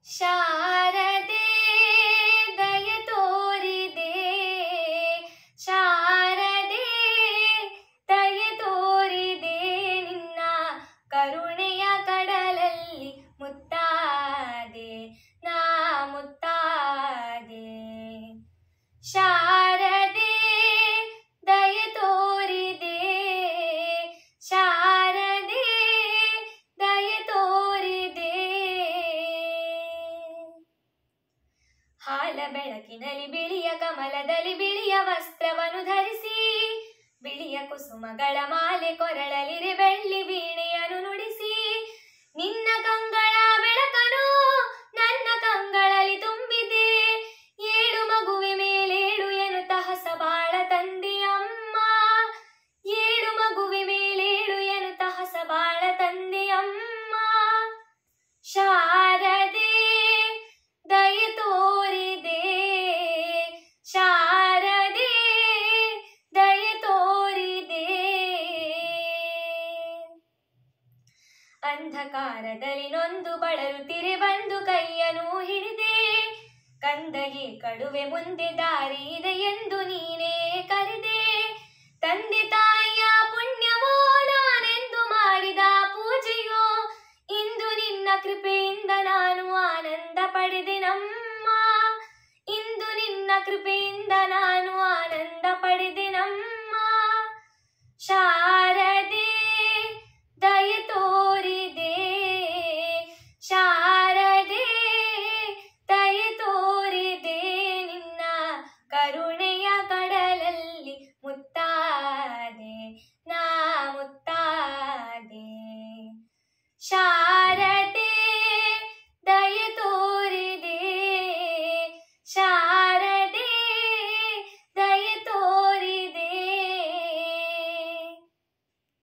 ಶಾರದೆ ದಯ ತೋರಿದೆ ಶಾರದೆ ದಯ ತೋರಿದೆ ನಿನ್ನ ಕರುಣೆಯ ಕಡಲಲ್ಲಿ ಮುತ್ತಾದೆ ನಾ ಮುತ್ತಾದೆ ಶಾರದೆ ದಯ ತೋರಿದೆ ಶಾರದೆ ದಯ ತೋರಿದೆ ಹಾಲ ಬೆಳಕಿನಲ್ಲಿ ಬಿಳಿಯ ಕಮಲದಲ್ಲಿ ಬಿಳಿಯ ವಸ್ತ್ರವನ್ನು ಧರಿಸಿ ಬಿಳಿಯ ಕುಸುಮಗಳ ಮಾಲೆ ಕೊರಳಲಿರೆ ಬೆಳ್ಳಿ ವೀಣೆಯನ್ನು ನುಡಿಸಿ ನಿನ್ನ ಕಂಗಳ ಬೆಳಕನು ನನ್ನ ಕಂಗಳಲ್ಲಿ ತುಂಬಿದೆ ಏಳು ಮಗುವೆ ಮೇಲೇಳು ಎನ್ನುತ್ತ ಹೊಸ ಬಾಳ ತಂದೆ ಅಮ್ಮ ಏಳು ಮಗುವೆ ಮೇಲೇಳು ಎನ್ನುತ್ತ ಹೊಸ ಬಾಳ ತಂದೆ ಅಮ್ಮ ಶಾರದೆ ದಯ ತೋರಿದೆ ಶಾರದೆ ದಯ ತೋರಿದೆ ಅಂಧಕಾರದಲ್ಲಿ ನೊಂದು ಬಳಲುತ್ತಿರೆ ಬಂದು ಕೈಯನ್ನು ಹಿಡಿದೆ ಕಂದಗೆ ಕಡುವೆ ಮುಂದೆ ದಾರಿ ಇದೆ ಎಂದು ನೀನೇ ಕರೆದೆ ತಂದೆ ತಾಯಿಯ ಪುಣ್ಯವೋ ನಾನೆಂದು ಮಾಡಿದ ಪೂಜೆಯೋ ಇಂದು ನಿನ್ನ ಕೃಪೆಯಿಂದ ನಾನು ಆನಂದ ಪಡೆದೆನಮ್ಮ ಇಂದು ನಿನ್ನ ಕೃಪೆಯಿಂದ ನಾನು ಆನಂದ ಪಡೆದೆನಮ್ಮ ಶಾರ